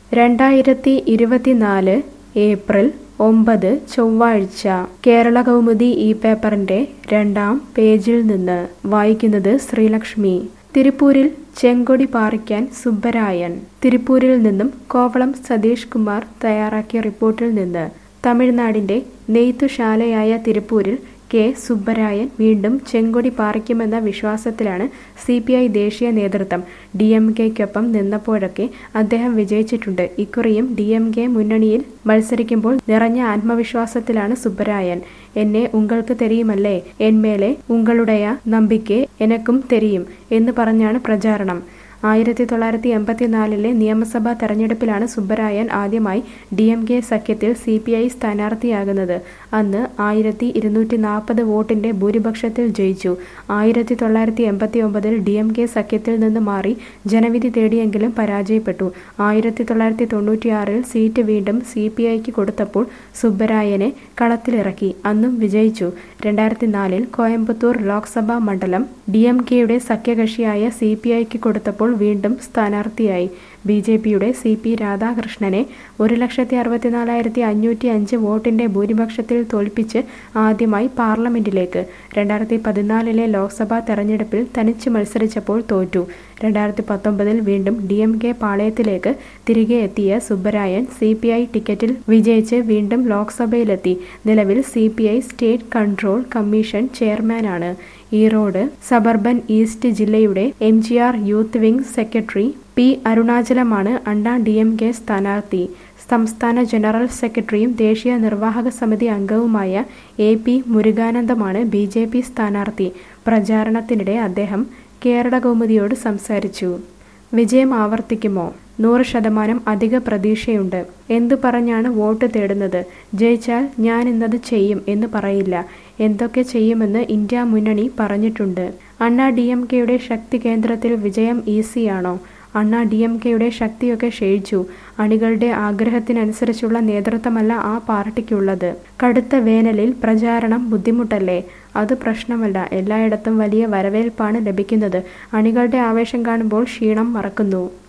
രണ്ടായിരത്തി ഇരുപത്തിനാല് ഏപ്രിൽ ഒമ്പത് ചൊവ്വാഴ്ച കേരള കൗമുദി ഈ പേപ്പറിന്റെ രണ്ടാം പേജിൽ നിന്ന് വായിക്കുന്നത് ശ്രീലക്ഷ്മി തിരുപ്പൂരിൽ ചെങ്കൊടി പാറിക്കാൻ സുബ്ബരായൻ തിരുപ്പൂരിൽ നിന്നും കോവളം സതീഷ് കുമാർ തയ്യാറാക്കിയ റിപ്പോർട്ടിൽ നിന്ന് തമിഴ്നാടിന്റെ നെയ്ത്തുശാലയായ തിരുപ്പൂരിൽ കെ സുബ്ബരായൻ വീണ്ടും ചെങ്കൊടി പാറിക്കുമെന്ന വിശ്വാസത്തിലാണ് സി പി ഐ ദേശീയ നേതൃത്വം ഡി എം കെക്കൊപ്പം നിന്നപ്പോഴൊക്കെ അദ്ദേഹം വിജയിച്ചിട്ടുണ്ട് ഇക്കുറിയും ഡി എം കെ മുന്നണിയിൽ മത്സരിക്കുമ്പോൾ നിറഞ്ഞ ആത്മവിശ്വാസത്തിലാണ് സുബ്ബരായൻ എന്നെ ഉങ്ങൾക്ക് തെരിയുമല്ലേ എന്മേലെ ഉങ്ങളുടയ നമ്പിക്കെ എനക്കും തെരിയും എന്ന് പറഞ്ഞാണ് പ്രചാരണം ആയിരത്തി തൊള്ളായിരത്തി എൺപത്തിനാലിലെ നിയമസഭാ തെരഞ്ഞെടുപ്പിലാണ് സുബ്ബരായൻ ആദ്യമായി ഡി എം കെ സഖ്യത്തിൽ സി പി ഐ സ്ഥാനാർത്ഥിയാകുന്നത് അന്ന് ആയിരത്തി ഇരുന്നൂറ്റി നാൽപ്പത് വോട്ടിന്റെ ഭൂരിപക്ഷത്തിൽ ജയിച്ചു ആയിരത്തി തൊള്ളായിരത്തി എൺപത്തി ഒമ്പതിൽ ഡി എം കെ സഖ്യത്തിൽ നിന്ന് മാറി ജനവിധി തേടിയെങ്കിലും പരാജയപ്പെട്ടു ആയിരത്തി തൊള്ളായിരത്തി തൊണ്ണൂറ്റിയാറിൽ സീറ്റ് വീണ്ടും സി പി ഐക്ക് കൊടുത്തപ്പോൾ സുബ്ബരായനെ കളത്തിലിറക്കി അന്നും വിജയിച്ചു രണ്ടായിരത്തി നാലിൽ കോയമ്പത്തൂർ ലോക്സഭാ മണ്ഡലം ഡി എം കെയുടെ സഖ്യകക്ഷിയായ സി പി ഐക്ക് കൊടുത്തപ്പോൾ വീണ്ടും സ്ഥാനാർത്ഥിയായി ബി ജെ പിയുടെ സി പി രാധാകൃഷ്ണനെ ഒരു ലക്ഷത്തി അറുപത്തിനാലായിരത്തി അഞ്ഞൂറ്റി അഞ്ച് വോട്ടിന്റെ ഭൂരിപക്ഷത്തിൽ തോൽപ്പിച്ച് ആദ്യമായി പാർലമെന്റിലേക്ക് രണ്ടായിരത്തി പതിനാലിലെ ലോക്സഭാ തെരഞ്ഞെടുപ്പിൽ തനിച്ച് മത്സരിച്ചപ്പോൾ തോറ്റു രണ്ടായിരത്തി പത്തൊമ്പതിൽ വീണ്ടും ഡി എം കെ പാളയത്തിലേക്ക് തിരികെ എത്തിയ സുബ്ബരായൻ സി പി ഐ ടിക്കറ്റിൽ വിജയിച്ച് വീണ്ടും ലോക്സഭയിലെത്തി നിലവിൽ C P I state control commission ചെയർമാനാണ് ഈറോഡ് സബർബൻ ഈസ്റ്റ് ജില്ലയുടെ M G R youth wing secretary P അരുണാചലമാണ് അണ്ണാ ഡി എം കെ സ്ഥാനാർത്ഥി സംസ്ഥാന ജനറൽ സെക്രട്ടറിയും ദേശീയ നിർവാഹക സമിതി അംഗവുമായ എ പി മുരുകാനന്ദമാണ് ബി ജെ പി സ്ഥാനാർത്ഥി പ്രചാരണത്തിനിടെ അദ്ദേഹം കേരള കൗമുദിയോട് സംസാരിച്ചു വിജയം ആവർത്തിക്കുമോ നൂറ് ശതമാനം അധിക പ്രതീക്ഷയുണ്ട് എന്തു പറഞ്ഞാണ് വോട്ട് തേടുന്നത് ജയിച്ചാൽ ഞാൻ ഇന്നത് ചെയ്യും എന്ന് പറയില്ല എന്തൊക്കെ ചെയ്യുമെന്ന് ഇന്ത്യ മുന്നണി പറഞ്ഞിട്ടുണ്ട് അണ്ണാ ഡി എം കെയുടെ ശക്തി കേന്ദ്രത്തിൽ വിജയം ഈസിയാണോ അണ്ണാ ഡി എം കെയുടെ ശക്തിയൊക്കെ ക്ഷയിച്ചു അണികളുടെ ആഗ്രഹത്തിനനുസരിച്ചുള്ള നേതൃത്വമല്ല ആ പാർട്ടിക്കുള്ളത് കടുത്ത വേനലിൽ പ്രചാരണം ബുദ്ധിമുട്ടല്ലേ അത് പ്രശ്നമല്ല എല്ലായിടത്തും വലിയ വരവേൽപ്പാണ് ലഭിക്കുന്നത് അണികളുടെ ആവേശം കാണുമ്പോൾ ക്ഷീണം മറക്കുന്നു